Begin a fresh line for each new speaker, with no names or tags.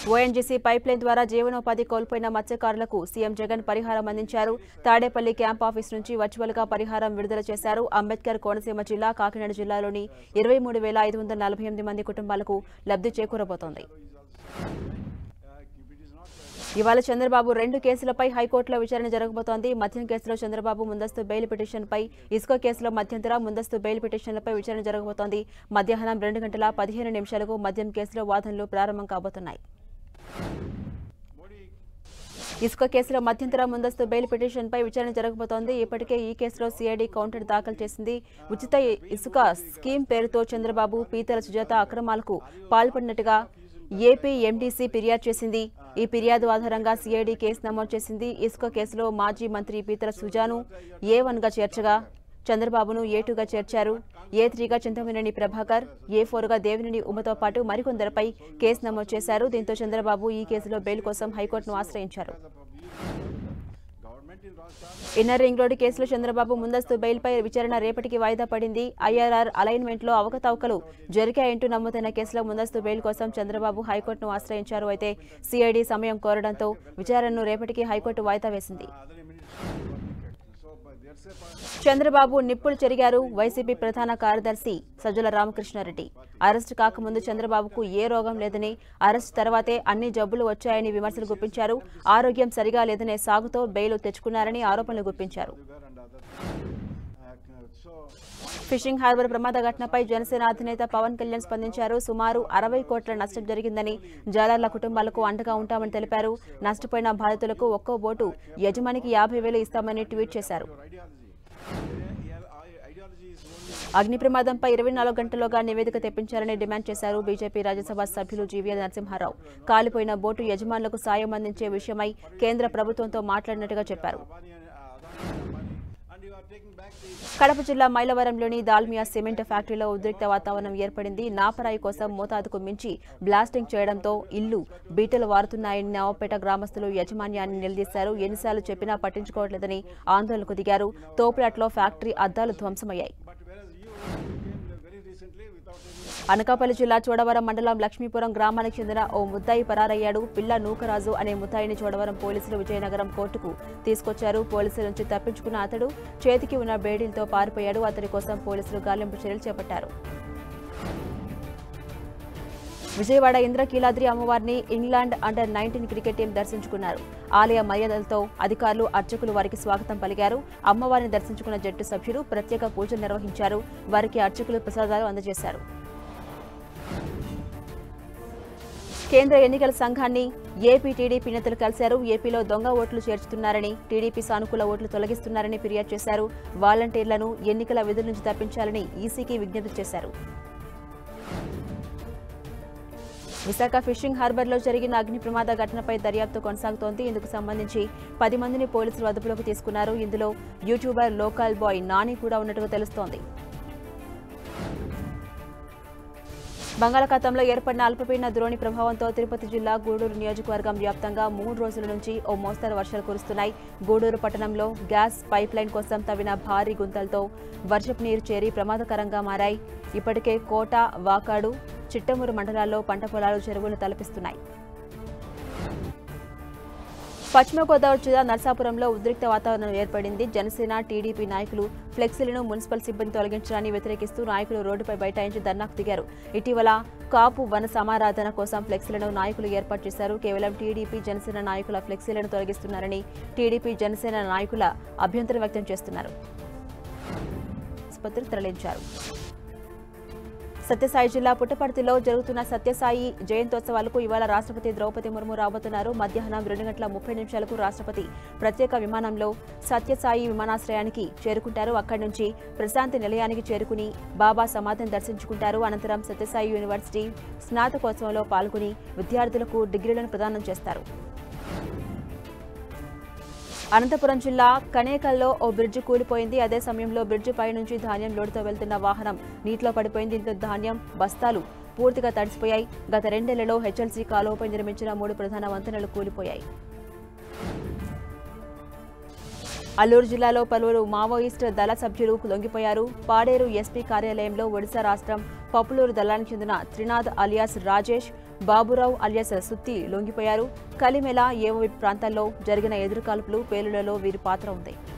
ONGC pipeline ద్వారా జీవనోపాధి కోల్పోయిన మత్స్యకారులకు సీఎం జగన్ పరిహారం అందించారు తాడేపల్లి క్యాంప్ ఆఫీస్ నుంచి వర్చువల్ గా పరిహారం విడుదల చేశారు అంబేద్కర్ కోనసీమ జిల్లా కాకినాడ జిల్లాలోని ఇరవై మూడు వేల ఐదు వందల నలభై ఎనిమిది మంది కుటుంబాలకు లబ్ధి చేకూరబోతోంది ఇవాళ చంద్రబాబు రెండు కేసులపై హైకోర్టులో విచారణ జరగబోతోంది మద్యం కేసులో చంద్రబాబు ముందస్తు బెయిల్ పిటిషన్పై ఇసుక కేసులో మధ్యంతర ముందస్తు బెయిల్ పిటిషన్లపై విచారణ జరగబోతోంది మధ్యాహ్నం రెండు గంటల పదిహేను నిమిషాలకు మద్యం కేసులో వాదనలు ప్రారంభం కాబోతున్నాయి ఇసుక కేసులో మధ్యంతర ముందస్తు బెయిల్ పిటిషన్పై విచారణ జరగబోతోంది ఇప్పటికే ఈ కేసులో సిఐడి కౌంటర్ దాఖలు చేసింది ఉచిత ఇసుక స్కీమ్ పేరుతో చంద్రబాబు పీతల సుజాత అక్రమాలకు పాల్పడినట్టుగా ఏపీ ఎండీసీ ఫిర్యాదు చేసింది ఈ ఫిర్యాదు ఆధారంగా సిఐడి కేసు నమోదు చేసింది ఇసుక కేసులో మాజీ మంత్రి పీతల సుజాను ఏ వన్గా చేర్చగా చంద్రబాబును ఏ టూగా చేర్చారు ఏ త్రీగా చింతమనేని ప్రభాకర్ ఏ ఫోర్గా దేవినేని ఉమతో పాటు మరికొందరిపై కేసు నమోదు చేశారు దీంతో చంద్రబాబు ఈ కేసులో బెయిల్ కోసం హైకోర్టును ఆశ్రయించారు ఇన్నర్ రింగ్ రోడ్డు కేసులో చంద్రబాబు ముందస్తు బెయిల్పై విచారణ రేపటికి వాయిదా పడింది ఐఆర్ఆర్ అలైన్మెంట్లో అవకతవకలు జరిగాయంటూ నమోదైన కేసులో ముందస్తు బెయిల్ కోసం చంద్రబాబు హైకోర్టును ఆశ్రయించారు అయితే సిఐడి సమయం కోరడంతో విచారణను రేపటికి హైకోర్టు వాయిదా వేసింది చంద్రబాబు నిప్పులు చెరిగారు వైసీపీ ప్రధాన కార్యదర్శి సజ్జల రామకృష్ణారెడ్డి అరెస్టు కాకముందు చంద్రబాబుకు ఏ రోగం లేదని అరెస్టు తర్వాతే అన్ని జబ్బులు వచ్చాయని విమర్శలు గుప్పించారు ఆరోగ్యం సరిగా లేదనే సాగుతో బెయిల్ తెచ్చుకున్నారని ఆరోపణలు గుప్పించారు ఫిషింగ్ హార్బర్ ప్రమాద ఘటనపై జనసేన అధినేత పవన్ కళ్యాణ్ స్పందించారు సుమారు అరవై కోట్ల నష్టం జరిగిందని జాలర్ల కుటుంబాలకు అండగా ఉంటామని తెలిపారు నష్టపోయిన బాధితులకు ఒక్కో బోటు యజమానికి యాభై వేలు ఇస్తామని ట్వీట్ చేశారు అగ్ని ప్రమాదంపై ఇరవై నాలుగు గంటల్లోగా నివేదిక తెప్పించాలని డిమాండ్ చేశారు బీజేపీ రాజ్యసభ సభ్యులు జీవీఎల్ నరసింహారావు కాలిపోయిన బోటు యజమానులకు సాయం అందించే విషయమై కేంద్ర ప్రభుత్వంతో మాట్లాడినట్టుగా చెప్పారు కడప జిల్లా మైలవరంలోని దాల్మియా సిమెంట్ ఫ్యాక్టరీలో ఉద్రిక్త వాతావరణం ఏర్పడింది నాపరాయి కోసం మోతాదుకు మించి బ్లాస్టింగ్ చేయడంతో ఇల్లు బీటలు వారుతున్నాయని నవపేట గ్రామస్తులు యాజమాన్యాన్ని నిలదీశారు ఎన్నిసార్లు చెప్పినా పట్టించుకోవట్లేదని ఆందోళనకు దిగారు తోపులాట్లో ఫ్యాక్టరీ అద్దాలు ధ్వంసమయ్యాయి అనకాపల్లి జిల్లా చోడవరం మండలం లక్ష్మీపురం గ్రామానికి చెందిన ఓ ముద్దాయి పరారయ్యాడు పిల్ల నూకరాజు అనే ముద్దాయిని చోడవరం పోలీసులు విజయనగరం కోర్టుకు తీసుకొచ్చారు పోలీసుల నుంచి తప్పించుకున్న అతడు చేతికి ఉన్న బేడీలతో పారిపోయాడు అతడి కోసం పోలీసులు గాలింపు చర్యలు చేపట్టారు విజయవాడ ఇంద్రకీలాద్రి అమ్మవారిని England under nineteen cricket team దర్శించుకున్నారు ఆలయ మర్యాదలతో అధికారులు అర్చకులు వారికి స్వాగతం పలికారు అమ్మవారిని దర్శించుకున్న జట్టు సభ్యులు ప్రత్యేక పూజలు నిర్వహించారు వారికి అర్చకులు ప్రసాదాలు అందజేశారు కేంద్ర ఎన్నికల సంఘాన్ని ఏపీ టీడీపీ నేతలు కలిశారు ఏపీలో దొంగ ఓట్లు చేర్చుతున్నారని టీడీపీ సానుకూల ఓట్లు తొలగిస్తున్నారని ఫిర్యాదు చేశారు వాలంటీర్లను ఎన్నికల విధుల నుంచి తప్పించాలని ఈసీకి విజ్ఞప్తి చేశారు విశాఖ ఫిషింగ్ హార్బర్లో జరిగిన అగ్ని ప్రమాద ఘటనపై దర్యాప్తు కొనసాగుతోంది ఇందుకు సంబంధించి పది మందిని పోలీసులు అదుపులోకి తీసుకున్నారు ఇందులో యూట్యూబర్ లోకల్ బాయ్ నాని కూడా ఉన్నట్టుగా తెలుస్తోంది బంగాళాఖాతంలో ఏర్పడిన అల్పపీడన ద్రోణి ప్రభావంతో తిరుపతి జిల్లా గూడూరు నియోజకవర్గం వ్యాప్తంగా మూడు రోజుల నుంచి ఓ మోస్తరు వర్షాలు కురుస్తున్నాయి గూడూరు పట్టణంలో గ్యాస్ పైప్ లైన్ కోసం తవ్విన భారీ గుంతలతో వర్షపు నీరు చేరి ప్రమాదకరంగా మారాయి ఇప్పటికే కోట వాకాడు చిట్టమూరు మండలాల్లో పంట పొలాలు చెరువులు తలపిస్తున్నాయి పశ్చిమ గోదావరి జిల్లా నర్సాపురంలో ఉద్రిక్త వాతావరణం ఏర్పడింది జనసేన టీడీపీ నాయకులు ఫ్లెక్సీలను మున్సిపల్ సిబ్బంది తొలగించడాన్ని వ్యతిరేకిస్తూ నాయకులు రోడ్డుపై బైఠాయించి ధర్నాకు దిగారు ఇటీవల కాపు వన సమారాధన కోసం ఫ్లెక్సీలను నాయకులు ఏర్పాటు చేశారు కేవలం టీడీపీ జనసేన నాయకుల ఫ్లెక్సీలను తొలగిస్తున్నారని టీడీపీ జనసేన నాయకుల అభ్యంతరం వ్యక్తం చేస్తున్నారు ఆసుపత్రికి తరలించారు సత్యసాయి జిల్లా పుట్టపర్తిలో జరుగుతున్న సత్యసాయి జయంతోత్సవాలకు ఇవాళ రాష్ట్రపతి ద్రౌపది ముర్ము రాబోతున్నారు మధ్యాహ్నం రెండు గంటల ముప్పై నిమిషాలకు రాష్ట్రపతి ప్రత్యేక విమానంలో సత్యసాయి విమానాశ్రయానికి చేరుకుంటారు అక్కడి నుంచి ప్రశాంతి నిలయానికి చేరుకుని బాబా సమాధిని దర్శించుకుంటారు అనంతరం సత్యసాయి యూనివర్సిటీ స్నాతకోత్సవంలో పాల్గొని విద్యార్థులకు డిగ్రీలను ప్రదానం చేస్తారు అనంతపురం జిల్లా కనేకల్లో ఓ బ్రిడ్జి కూలిపోయింది అదే సమయంలో బ్రిడ్జి పై నుంచి ధాన్యం లోడుతో వెళ్తున్న వాహనం నీటిలో పడిపోయింది దీంతో ధాన్యం బస్తాలు పూర్తిగా తడిసిపోయాయి గత రెండేళ్లలో హెచ్ఎల్సీ కాలువపై నిర్మించిన మూడు ప్రధాన వంతెనలు కూలిపోయాయి అల్లూరు జిల్లాలో పలువురు మావోయిస్టు దళ సభ్యులు లొంగిపోయారు పాడేరు ఎస్పీ కార్యాలయంలో ఒడిశా రాష్ట్రం పప్పులూరు దళానికి చెందిన త్రినాథ్ అలియాస్ రాజేష్ బాబురావు అలియాస్ సుత్తి లొంగిపోయారు కలిమెల ఏవో ప్రాంతాల్లో జరిగిన ఎదురుకాల్పులు పేలులలో వీరి పాత్ర ఉంది